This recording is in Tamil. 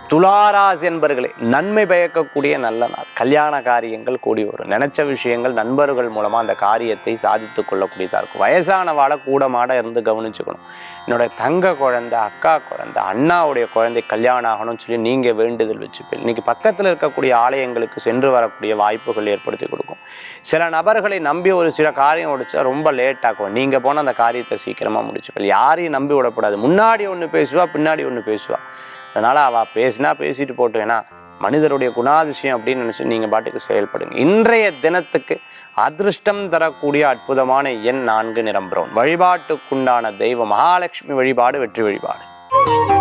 துளாராசி என்பர்களே நன்மை பயக்கக்கூடிய நல்ல நாள் கல்யாண காரியங்கள் கூடி வரும் நினைச்ச விஷயங்கள் நண்பர்கள் மூலமா அந்த காரியத்தை சாதித்து கொள்ளக்கூடியதா இருக்கும் வயசானவாளை கூட மாட இருந்து கவனிச்சுக்கணும் என்னோட தங்க குழந்தை அக்கா குழந்தை அண்ணாவுடைய குழந்தை கல்யாணம் ஆகணும்னு சொல்லி நீங்க வேண்டுதல் வச்சுப்பீங்க இன்னைக்கு பக்கத்துல இருக்கக்கூடிய ஆலயங்களுக்கு சென்று வரக்கூடிய வாய்ப்புகள் ஏற்படுத்தி கொடுக்கும் சில நபர்களை நம்பி ஒரு சில காரியம் முடிச்சா ரொம்ப லேட் ஆகும் நீங்க போன அந்த காரியத்தை சீக்கிரமா முடிச்சுப்பீங்க யாரையும் நம்பி விடக்கூடாது முன்னாடி ஒன்று பேசுவா பின்னாடி ஒன்று பேசுவா அதனால அவ பேசினா பேசிட்டு போட்டோம் ஏன்னா மனிதருடைய குணாதிசயம் அப்படின்னு நினைச்சு நீங்க பாட்டுக்கு செயல்படுங்க இன்றைய தினத்துக்கு அதிர்ஷ்டம் தரக்கூடிய அற்புதமான எண் நான்கு நிறம் பிரவுன் வழிபாட்டுக்குண்டான தெய்வம் மகாலட்சுமி வழிபாடு வெற்றி வழிபாடு